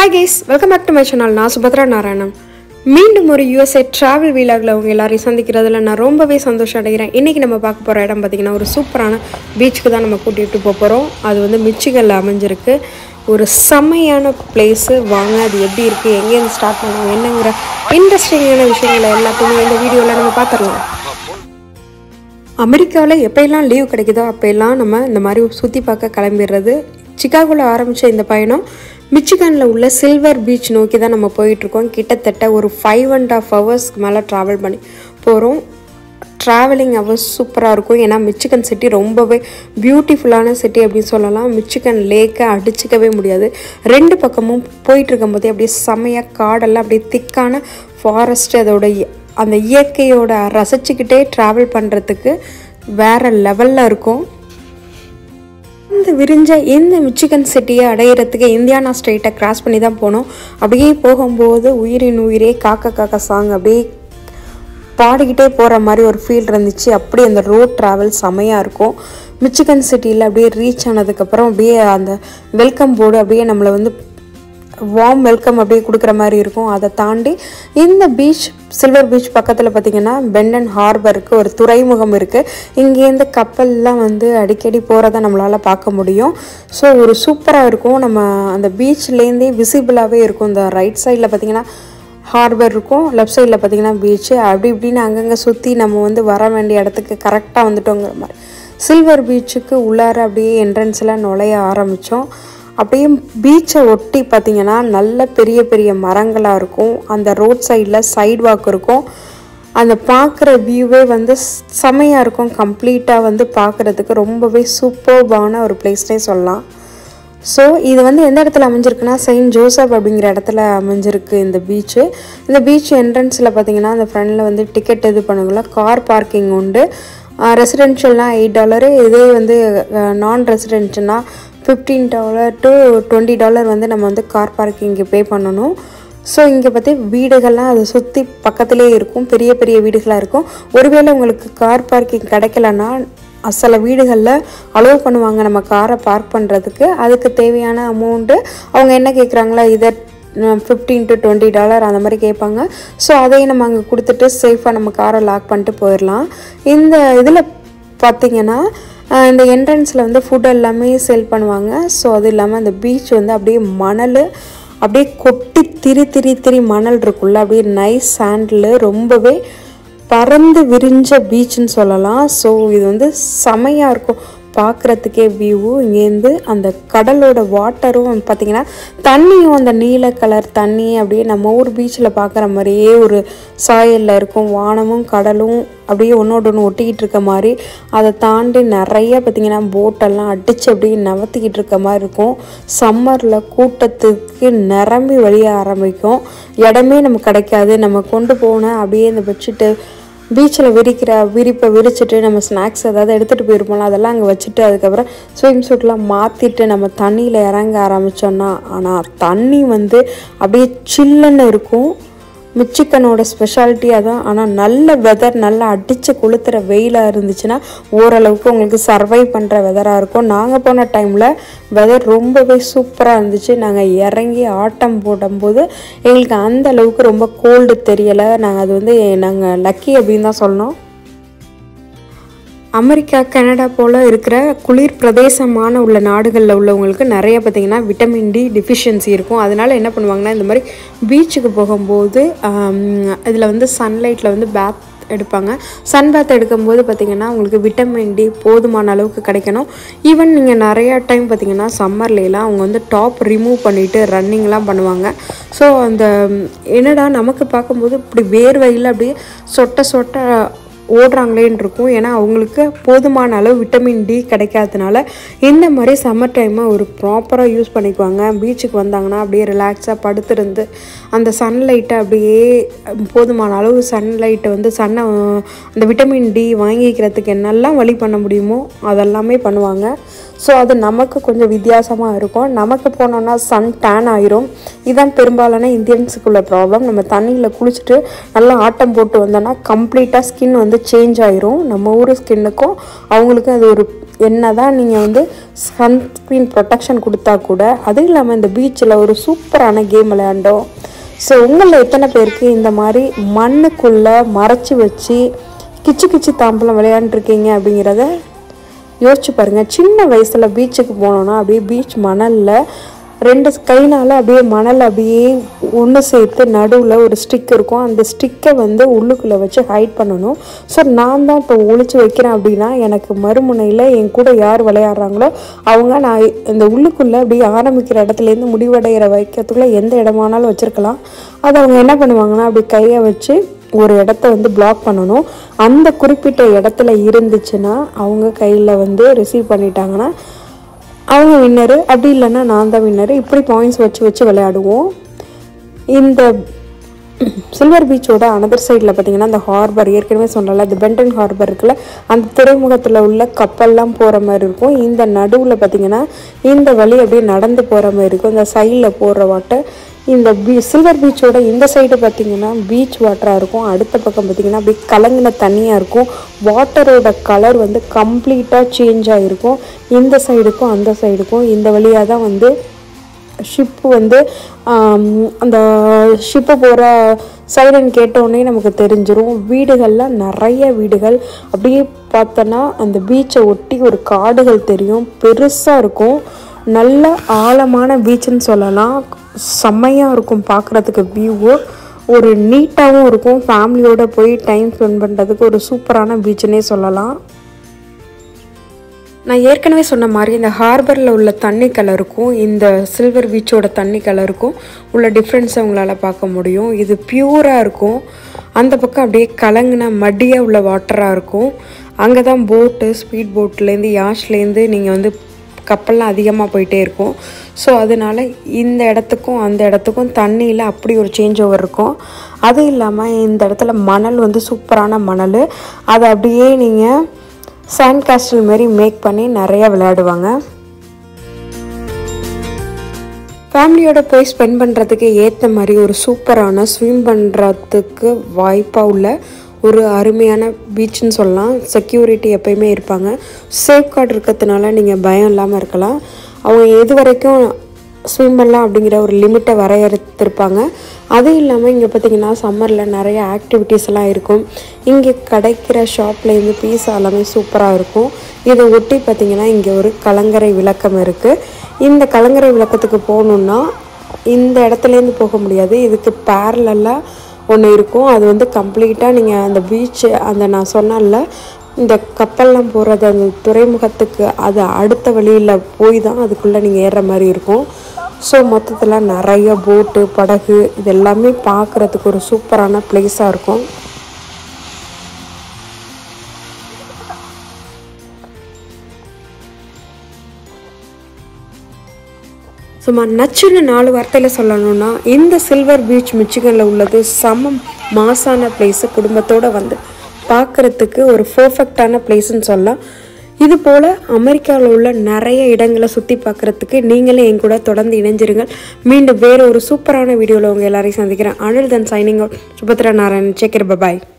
hi guys welcome back to my channel நான் சுபத்ரா நாராயணன் மீண்டும் ஒரு யூஎஸ்ஏ ட்ராவல் வீலாகில் அவங்க எல்லாரையும் சந்திக்கிறதுல நான் ரொம்பவே சந்தோஷம் அடைகிறேன் இன்றைக்கி நம்ம பார்க்க போகிற இடம் பார்த்திங்கன்னா ஒரு சூப்பரான பீச்சுக்கு தான் நம்ம கூட்டிகிட்டு போக போகிறோம் அது வந்து மிச்சிகல்ல அமைஞ்சிருக்கு ஒரு செம்மையான பிளேஸு வாங்க அது எப்படி இருக்குது எங்கேருந்து ஸ்டார்ட் பண்ணுவோம் என்னங்கிற இன்ட்ரெஸ்டிங்கான விஷயங்களை எல்லாத்தையுமே இந்த வீடியோவில் நம்ம பார்த்துடலாம் அமெரிக்காவில் எப்போயெல்லாம் லீவ் கிடைக்குதோ அப்போயெல்லாம் நம்ம இந்த மாதிரி சுற்றி பார்க்க கிளம்பிடுறது சிகாகோவில் ஆரம்பித்த இந்த பயணம் மிச்சிகனில் உள்ள சில்வர் பீச் நோக்கி தான் நம்ம போயிட்டுருக்கோம் கிட்டத்தட்ட ஒரு ஃபைவ் அண்ட் ஆஃப் ஹவர்ஸ்க்கு மேலே ட்ராவல் பண்ணி போகிறோம் ட்ராவலிங் ஹவர்ஸ் சூப்பராக இருக்கும் ஏன்னா மிச்சிகன் சிட்டி ரொம்பவே பியூட்டிஃபுல்லான சிட்டி அப்படின்னு சொல்லலாம் மிச்சிகன் லேக்கை அடிச்சிக்கவே முடியாது ரெண்டு பக்கமும் போயிட்டு இருக்கும்போதே அப்படியே செமையாக காடெல்லாம் அப்படியே திக்கான ஃபாரஸ்ட் அதோட இ- அந்த இயற்கையோட ரசிச்சுக்கிட்டே ட்ராவல் பண்ணுறதுக்கு வேறு லெவலில் இருக்கும் இந்த விரிஞ்ச இந்த மிச்சிகன் சிட்டியை அடையிறதுக்கு இந்தியானா ஸ்ட்ரெயிட்டை கிராஸ் பண்ணி தான் போனோம் அப்படியே போகும்போது உயிரின் உயிரே காக்க காக்க சாங் அப்படியே பாடிக்கிட்டே போகிற மாதிரி ஒரு ஃபீல் இருந்துச்சு அப்படியே அந்த ரோட் ட்ராவல் செமையாக இருக்கும் மிச்சிகன் சிட்டியில் அப்படியே ரீச் ஆனதுக்கப்புறம் அப்படியே அந்த வெல்கம் போர்டு அப்படியே நம்மளை வந்து வார்ம் வெல்கம் அப்படியே கொடுக்குற மாதிரி இருக்கும் அதை தாண்டி இந்த பீச் சில்வர் பீச் பக்கத்தில் பார்த்தீங்கன்னா பெண்டன் ஹார்பருக்கு ஒரு துறைமுகம் இருக்குது இங்கேருந்து கப்பல்லாம் வந்து அடிக்கடி போகிறத நம்மளால் பார்க்க முடியும் ஸோ ஒரு சூப்பராக இருக்கும் நம்ம அந்த பீச்லேருந்தே விசிபிளாகவே இருக்கும் இந்த ரைட் சைடில் பார்த்தீங்கன்னா ஹார்பர் இருக்கும் லெஃப்ட் சைடில் பார்த்தீங்கன்னா பீச்சு அப்படி இப்படின்னு அங்கங்கே சுற்றி நம்ம வந்து வர வேண்டிய இடத்துக்கு கரெக்டாக வந்துட்டோங்கிற மாதிரி சில்வர் பீச்சுக்கு உள்ளார அப்படியே என்ட்ரன்ஸில் நுழைய ஆரம்பித்தோம் அப்படியே பீச்சை ஒட்டி பார்த்தீங்கன்னா நல்ல பெரிய பெரிய மரங்களாக இருக்கும் அந்த ரோட் சைடில் சைடு வாக் இருக்கும் அந்த பார்க்குற வியூவே வந்து செமையாக இருக்கும் கம்ப்ளீட்டாக வந்து பார்க்குறதுக்கு ரொம்பவே சூப்பர்பான ஒரு பிளேஸ்னே சொல்லலாம் ஸோ இது வந்து எந்த இடத்துல அமைஞ்சிருக்குன்னா செயின்ட் ஜோசப் அப்படிங்கிற இடத்துல அமைஞ்சிருக்கு இந்த பீச்சு இந்த பீச் என்ட்ரன்ஸில் பார்த்தீங்கன்னா அந்த ஃப்ரண்டில் வந்து டிக்கெட் இது பண்ணுங்களா கார் பார்க்கிங் உண்டு ரெசிடென்ஷியல்னால் எயிட் டாலரு இதே வந்து நான் ரெசிடென்ஷியல்னால் fifteen dollar to twenty dollar வந்து நம்ம வந்து கார் பார்க்கிங்க்கு பே பண்ணணும் ஸோ இங்கே பற்றி வீடுகள்லாம் அதை சுற்றி பக்கத்துலேயே இருக்கும் பெரிய பெரிய வீடுகளாக இருக்கும் ஒருவேளை உங்களுக்கு கார் பார்க்கிங் கிடைக்கலன்னா சில வீடுகளில் அலோவ் பண்ணுவாங்க நம்ம காரை பார்க் பண்ணுறதுக்கு அதுக்கு தேவையான அமௌண்ட்டு அவங்க என்ன கேட்குறாங்களா இதை ஃபிஃப்டீன் டு டுவெண்ட்டி டாலர் அந்த மாதிரி கேட்பாங்க ஸோ அதையும் நம்ம அங்கே கொடுத்துட்டு சேஃபாக நம்ம காரை லாக் பண்ணிட்டு போயிடலாம் இந்த இதில் பார்த்தீங்கன்னா அஹ், இந்த என்ட்ரன்ஸில் வந்து ஃபுட் எல்லாமே சேல் பண்ணுவாங்க ஸோ அது இல்லாமல் அந்த பீச் வந்து அப்படியே மணல் அப்படியே கொட்டி திரி திரி திரி மணல் இருக்குல்ல அப்படியே நைஸ் சாண்டில் ரொம்பவே பறந்து விரிஞ்ச பீச்சுன்னு சொல்லலாம் ஸோ இது வந்து செமையாக இருக்கும் பார்க்குறதுக்கே வியூ இங்கேருந்து அந்த கடலோட வாட்டரும் பார்த்தீங்கன்னா தண்ணியும் அந்த நீல கலர் தண்ணி அப்படியே நம்ம ஊர் பீச்சில் பார்க்குற மாதிரியே ஒரு சாயலில் இருக்கும் வானமும் கடலும் அப்படியே ஒன்றோட ஒன்று ஒட்டிக்கிட்டு இருக்க மாதிரி அதை தாண்டி நிறைய பார்த்தீங்கன்னா போட்டெல்லாம் அடித்து அப்படியே நவத்திக்கிட்டு இருக்க மாதிரி இருக்கும் சம்மரில் கூட்டத்துக்கு நிரம்பி வழிய ஆரம்பிக்கும் இடமே நமக்கு கிடைக்காது நம்ம கொண்டு போன அப்படியே இந்த பெட்ஷீட்டு பீச்சில் விரிக்கிற விரிப்பை விரிச்சிட்டு நம்ம ஸ்நாக்ஸ் ஏதாவது எடுத்துகிட்டு போயிருப்போம்ல அதெல்லாம் அங்கே வச்சுட்டு அதுக்கப்புறம் ஸ்விம் சூட்லாம் மாற்றிட்டு நம்ம தண்ணியில் இறங்க ஆரம்பித்தோன்னா ஆனால் தண்ணி வந்து அப்படியே சில்லுன்னு இருக்கும் மிச்சிக்கனோட ஸ்பெஷாலிட்டி அதான் ஆனால் நல்ல வெதர் நல்லா அடித்து கொளுத்துற வெயிலாக இருந்துச்சுன்னா ஓரளவுக்கு உங்களுக்கு சர்வை பண்ணுற வெதராக இருக்கும் நாங்கள் போன டைமில் வெதர் ரொம்பவே சூப்பராக இருந்துச்சு நாங்கள் இறங்கி ஆட்டம் போடும்போது எங்களுக்கு அந்த அளவுக்கு ரொம்ப கோல்டு தெரியலை நாங்கள் அது வந்து நாங்கள் லக்கி அப்படின்னு தான் சொல்லணும் அமெரிக்கா கனடா போல் இருக்கிற குளிர் பிரதேசமான உள்ள நாடுகளில் உள்ளவங்களுக்கு நிறைய பார்த்திங்கன்னா விட்டமின் டி டிஃபிஷியன்சி இருக்கும் அதனால் என்ன பண்ணுவாங்கன்னா இந்த மாதிரி பீச்சுக்கு போகும்போது இதில் வந்து சன்லைட்டில் வந்து பேத் எடுப்பாங்க சன் பேத் எடுக்கும்போது பார்த்திங்கன்னா உங்களுக்கு விட்டமின் டி போதுமான அளவுக்கு கிடைக்கணும் ஈவன் நீங்கள் நிறையா டைம் பார்த்திங்கன்னா சம்மர்லாம் அவங்க வந்து டாப் ரிமூவ் பண்ணிவிட்டு ரன்னிங்லாம் பண்ணுவாங்க ஸோ அந்த ம், என்னடா நமக்கு பார்க்கும்போது இப்படி வேர்வையில் அப்படியே சொட்ட சொட்ட ஓடுறாங்களேன்னு இருக்கும் ஏன்னா அவங்களுக்கு போதுமான அளவு விட்டமின் டி கிடைக்காதனால இந்த மாதிரி சம்மர் டைமை ஒரு ப்ராப்பராக யூஸ் பண்ணிக்குவாங்க பீச்சுக்கு வந்தாங்கன்னா அப்படியே ரிலாக்ஸாக படுத்திருந்து அந்த சன்லைட்டை அப்படியே போதுமான அளவு சன்லைட்டை வந்து சன்னை அந்த விட்டமின் டி வாங்கிக்கிறதுக்கு என்னெல்லாம் வழி பண்ண முடியுமோ அதெல்லாமே பண்ணுவாங்க ஸோ அது நமக்கு கொஞ்சம் வித்தியாசமாக இருக்கும் நமக்கு போனோன்னா சன் டேன் ஆயிரும் இதான் பெரும்பாலான இந்தியன்ஸுக்குள்ள ப்ராப்ளம் நம்ம தண்ணியில் குளிச்சுட்டு நல்லா ஆட்டம் போட்டு வந்தோன்னா கம்ப்ளீட்டாக ஸ்கின் வந்து சேஞ்ச் ஆயிரும் நம்ம ஊர் ஸ்கின்னுக்கும் அவங்களுக்கும் அது ஒரு என்ன தான் நீங்கள் வந்து சன்ஸ்க்ரீன் ப்ரொடெக்ஷன் கொடுத்தா கூட அதுவும் இல்லாமல் இந்த பீச்சில் ஒரு சூப்பரான கேம் விளையாண்டோம் ஸோ உங்களில் எத்தனை பேருக்கு இந்த மாதிரி மண்ணுக்குள்ளே மறைச்சி வச்சு கிச்சு கிச்சு தாம்பலம் விளையாண்டுருக்கீங்க அப்படிங்கிறத யோசிச்சு பாருங்கள் சின்ன வயசில் பீச்சுக்கு போனோன்னா அப்படியே பீச் மணலில் ரெண்டு கைனால் அப்படியே மணல் அப்படியே ஒன்று சேர்த்து நடுவில் ஒரு ஸ்டிக் இருக்கும் அந்த ஸ்டிக்கை வந்து உள்ளுக்குள்ளே வச்சு ஹைட் பண்ணணும் ஸோ நான் தான் இப்போ ஒளிச்சு வைக்கிறேன் அப்படின்னா எனக்கு மறுமுனையில் என் கூட யார் விளையாடுறாங்களோ அவங்க நான் இந்த உள்ளுக்குள்ளே அப்படியே ஆரம்பிக்கிற இடத்துலேருந்து முடிவடைகிற வைக்கிறதுக்குள்ளே எந்த இடமானாலும் வச்சுருக்கலாம் அதை அவங்க என்ன பண்ணுவாங்கன்னா அப்படி கையை வச்சு ஒரு இடத்த வந்து பிளாக் பண்ணணும் அந்த குறிப்பிட்ட இடத்துல இருந்துச்சுன்னா அவங்க கையில் வந்து ரிசீவ் பண்ணிட்டாங்கன்னா அவங்க வின்னரு அப்படி இல்லைன்னா நான் தான் வின்னரு இப்படி பாயிண்ட்ஸ் வச்சு வச்சு விளையாடுவோம் இந்த சில்வர் பீச்சோட அனதர் சைடில் பார்த்தீங்கன்னா அந்த ஹார்பர் ஏற்கனவே சொன்னல அந்த பென்டன் ஹார்பர் இருக்குல்ல அந்த துறைமுகத்தில் உள்ள கப்பல்லாம் போகிற மாதிரி இருக்கும் இந்த நடுவில் பார்த்தீங்கன்னா இந்த வழி அப்படியே நடந்து போகிற மாதிரி இருக்கும் இந்த சைடில் போகிற வாட்டர் இந்த பீ சில்வர் பீச்சோட இந்த சைடு பார்த்தீங்கன்னா பீச் வாட்டராக இருக்கும் அடுத்த பக்கம் பார்த்தீங்கன்னா அப்படியே கலங்கின தண்ணியாக இருக்கும் வாட்டரோட கலர் வந்து கம்ப்ளீட்டாக சேஞ்ச் ஆகிருக்கும் இந்த சைடுக்கும் அந்த சைடுக்கும் இந்த வழியாக தான் வந்து ஷிப்பு வந்து ஆம், அந்த ஷிப்பு போகிற சைரன் கேட்டோடனே நமக்கு தெரிஞ்சிரும் வீடுகள்லாம் நிறைய வீடுகள் அப்படியே பார்த்தோன்னா அந்த பீச்சை ஒட்டி ஒரு காடுகள் தெரியும் பெருசாக இருக்கும் நல்ல ஆழமான பீச்சுன்னு சொல்லலாம் செம்மையாக இருக்கும் பார்க்குறதுக்கு வியூவு ஒரு நீட்டாகவும் இருக்கும் ஃபேமிலியோட போய் டைம் ஸ்பெண்ட் பண்ணுறதுக்கு ஒரு சூப்பரான பீச்சுன்னே சொல்லலாம் நான் ஏற்கனவே சொன்ன மாதிரி இந்த ஹார்பரில் உள்ள தண்ணி கலருக்கும் இந்த சில்வர் பீச்சோட தண்ணி கலருக்கும் உள்ள டிஃப்ரென்ஸை உங்களால் பார்க்க முடியும் இது பியூராக இருக்கும் அந்த பக்கம் அப்படியே கலங்கின மடியாக உள்ள வாட்டராக இருக்கும் அங்கே தான் போட்டு ஸ்பீட் போட்லேருந்து யாஷ்லேருந்து நீங்கள் வந்து கப்பல்லாம் அதிகமாக போயிட்டே இருக்கும் ஸோ அதனால் இந்த இடத்துக்கும் அந்த இடத்துக்கும் தண்ணியில் அப்படி ஒரு சேஞ்ச் ஓவர் இருக்கும் அது இல்லாமல் இந்த இடத்துல மணல் வந்து சூப்பரான மணல் அதை அப்படியே நீங்கள் சாண்ட் கேஸ்டல் மாரி மேக் பண்ணி நிறைய விளையாடுவாங்க ஃபேமிலியோட போய் ஸ்பெண்ட் பண்ணுறதுக்கு ஏற்ற மாதிரி ஒரு சூப்பரான ஸ்விம் பண்ணுறதுக்கு வாய்ப்பாக உள்ள ஒரு அருமையான பீச்னு சொல்லலாம் செக்யூரிட்டி எப்பயுமே இருப்பாங்க சேஃப் கார்டு இருக்கிறதுனால நீங்கள் பயம் இல்லாமல் இருக்கலாம் அவங்க எது வரைக்கும் ஸ்விம் பண்ணலாம் அப்படிங்கிற ஒரு லிமிட்டை வரையறுத்திருப்பாங்க அதுவும் இல்லாமல் இங்கே பார்த்தீங்கன்னா சம்மரில் நிறைய ஆக்டிவிட்டீஸ் எல்லாம் இருக்கும் இங்கே கிடைக்கிற ஷாப்லேருந்து பீஸா எல்லாமே சூப்பராக இருக்கும் இதை ஒட்டி பார்த்தீங்கன்னா இங்கே ஒரு கலங்கரை விளக்கம் இருக்குது இந்த கலங்கரை விளக்கத்துக்கு போகணுன்னா இந்த இடத்துலேருந்து போக முடியாது இதுக்கு பேரலாக ஒன்று இருக்கும் அது வந்து கம்ப்ளீட்டாக நீங்கள் அந்த பீச்சு அந்த நான் சொன்னேன்ல இந்த கப்பல்லாம் போகிறது அந்த துறைமுகத்துக்கு அது அடுத்த வழியில் போய் தான் அதுக்குள்ளே நீங்கள் ஏறுற மாதிரி இருக்கும் ஸோ மொத்தத்தில் நிறைய போட்டு படகு இது எல்லாமே பார்க்குறதுக்கு ஒரு சூப்பரான பிளேஸாக இருக்கும் சும்மா நச்சுன்னு நாலு வார்த்தையில் சொல்லணும்னா இந்த சில்வர் பீச் மிச்சிகனில் உள்ளது செம மாசான பிளேஸு குடும்பத்தோடு வந்து பார்க்குறதுக்கு ஒரு பர்ஃபெக்டான பிளேஸ்ன்னு சொல்லலாம் இது போல் அமெரிக்காவில் உள்ள நிறைய இடங்களை சுற்றி பார்க்குறதுக்கு நீங்களே என் கூட தொடர்ந்து இணைஞ்சிருங்கள் மீண்டும் வேறு ஒரு சூப்பரான வீடியோவில் உங்கள் எல்லாரையும் சந்திக்கிறேன் until then signing out Subhadra Narayan Shekar bye bye